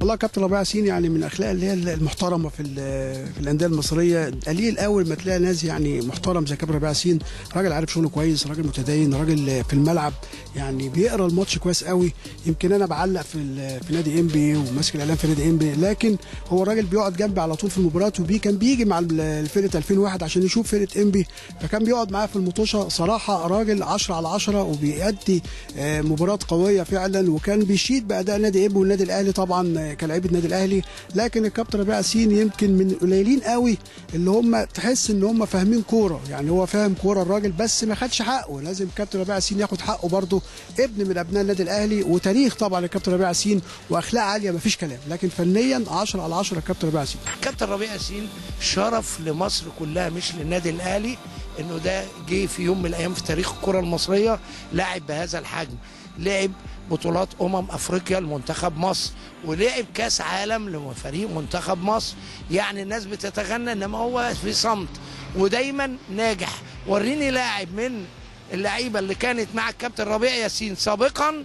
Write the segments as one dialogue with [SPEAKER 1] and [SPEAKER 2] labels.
[SPEAKER 1] والله كابتن ربيع ياسين يعني من الاخلاق اللي هي المحترمه في ال- في الانديه المصريه قليل اول ما تلاقي ناس يعني محترم زي كابتن ربيع ياسين راجل عارف شغله كويس راجل متدين راجل في الملعب يعني بيقرا الماتش كويس قوي يمكن انا بعلق في ال- في نادي انبي وماسك الاعلام في نادي انبي لكن هو الراجل بيقعد جنبي على طول في المباريات وبي كان بيجي مع ال- فرقه 2001 عشان يشوف فرقه انبي فكان بيقعد معايا في المطوشه صراحه راجل 10 على 10 وبيأدي آه، مباراه قويه فعلا وكان بيشيد باداء نادي انبي والنادي الاهلي طبعا آه، كلاعيبه النادي الاهلي لكن الكابتن ربيع ياسين يمكن من قليلين قوي اللي هم تحس ان هم فاهمين كوره يعني هو فاهم كوره الراجل بس ما خدش حقه لازم الكابتن ربيع ياسين ياخد حقه برضه ابن من ابناء النادي الاهلي وتاريخ طبعا الكابتن ربيع ياسين واخلاق عاليه ما فيش كلام لكن فنيا 10 على 10 الكابتن ربيع ياسين
[SPEAKER 2] كابتن ربيع ياسين شرف لمصر كلها مش للنادي الاهلي انه ده جه في يوم من الايام في تاريخ الكره المصريه لاعب بهذا الحجم لعب بطولات امم افريقيا لمنتخب مصر ولعب كاس عالم لفريق منتخب مصر يعني الناس بتتغنى انما هو في صمت ودايما ناجح وريني لاعب من اللعيبه اللي كانت مع الكابتن ربيع ياسين سابقا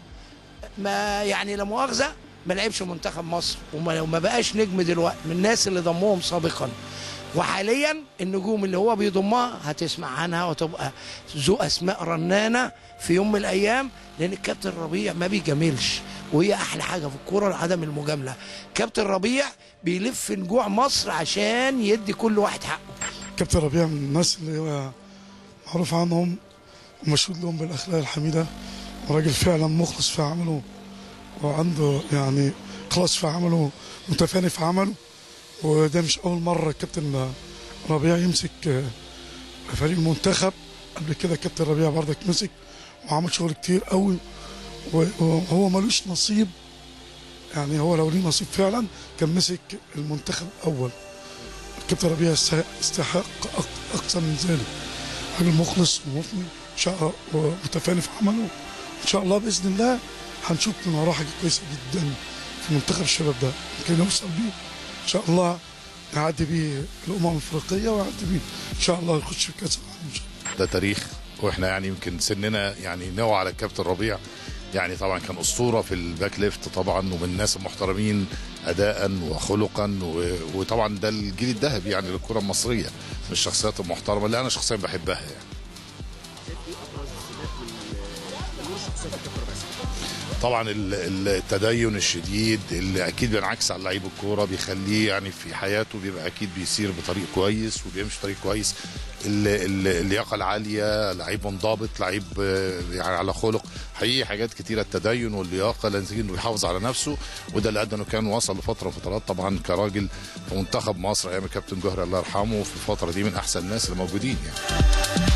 [SPEAKER 2] ما يعني لا مؤاخذه ما لعبش منتخب مصر وما وما بقاش نجم دلوقتي من الناس اللي ضمهم سابقا وحاليا النجوم اللي هو بيضمها هتسمع عنها وتبقى ذو اسماء رنانه في يوم من الايام لان الكابتن ربيع ما بيجاملش وهي احلى حاجه في الكوره عدم المجامله كابتن ربيع بيلف نجوع مصر عشان يدي كل واحد حقه
[SPEAKER 3] كابتن ربيع من الناس اللي هو معروف عنهم ومشهود لهم بالاخلاق الحميده وراجل فعلا مخلص في عمله وعنده يعني خلاص في عمله متفاني في عمله وده مش اول مره الكابتن ربيع يمسك فريق المنتخب قبل كده كابتن ربيع برضك مسك وعمل شغل كتير قوي وهو ملوش نصيب يعني هو لو ليه نصيب فعلا كان مسك المنتخب اول كابتن ربيع يستحق يستحق أك- اكثر من ذلك راجل مخلص ومفني ان شاء الله ومتفاني في عمله ان شاء الله باذن الله هنشوف من وراه حاجه كويسه جدا في منتخب الشباب ده يمكن يوصل بيه ان شاء الله يعدي بيه الامم الافريقيه ويعدي بيه ان شاء الله يخش في كاس العالم ان شاء الله
[SPEAKER 4] ده تاريخ واحنا يعني يمكن سننا يعني نوع على الكابتن ربيع يعني طبعا كان اسطوره في الباك ليفت طبعا ومن الناس المحترمين اداء وخلقا و- وطبعا ده الجيل الذهبي يعني للكره المصريه من الشخصيات المحترمه اللي انا شخصيا بحبها يعني طبعا ال- ال- التدين الشديد اللي اكيد بينعكس على لعيب الكوره بيخليه يعني في حياته بيبقى اكيد بيسير بطريق كويس وبيمشي طريق كويس ال- ال- اللياقه العاليه لعيب منضبط لعيب آه، يعني على خلق حقيقي حاجات كتيره التدين واللياقه لازم انه يحافظ على نفسه وده اللي ادى انه كان وصل لفتره من فترات طبعا كراجل في منتخب مصر ايام الكابتن جوهري الله يرحمه في الفتره دي من احسن الناس اللي موجودين يعني